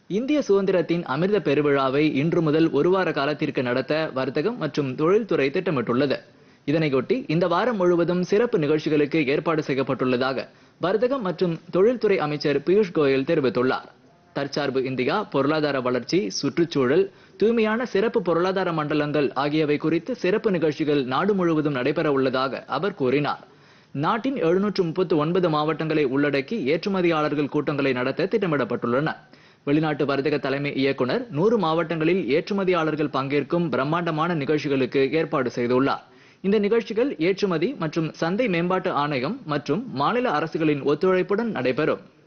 இந்திய சுதந்திரத்தின் அமிர்த பெருவிழாவை இன்று முதல் ஒரு வார காலத்திற்கு நடத்த வர்த்தகம் மற்றும் தொழில்துறை திட்டமிட்டுள்ளது இதனையொட்டி இந்த வாரம் முழுவதும் சிறப்பு நிகழ்ச்சிகளுக்கு ஏற்பாடு செய்யப்பட்டுள்ளதாக வர்த்தகம் மற்றும் தொழில்துறை அமைச்சர் பியூஷ் கோயல் தெரிவித்துள்ளார் தற்சார்பு இந்தியா பொருளாதார வளர்ச்சி சுற்றுச்சூழல் தூய்மையான சிறப்பு பொருளாதார மண்டலங்கள் ஆகியவை குறித்து சிறப்பு நிகழ்ச்சிகள் நாடு முழுவதும் நடைபெற உள்ளதாக அவர் கூறினார் நாட்டின் எழுநூற்று முப்பத்து ஒன்பது மாவட்டங்களை உள்ளடக்கி ஏற்றுமதியாளர்கள் கூட்டங்களை நடத்த திட்டமிடப்பட்டுள்ளன வெளிநாட்டு வர்த்தக தலைமை இயக்குனர் நூறு மாவட்டங்களில் ஏற்றுமதியாளர்கள் பங்கேற்கும் பிரம்மாண்டமான நிகழ்ச்சிகளுக்கு ஏற்பாடு செய்துள்ளார் இந்த நிகழ்ச்சிகள் ஏற்றுமதி மற்றும் சந்தை மேம்பாட்டு ஆணையம் மற்றும் மாநில அரசுகளின் ஒத்துழைப்புடன் நடைபெறும்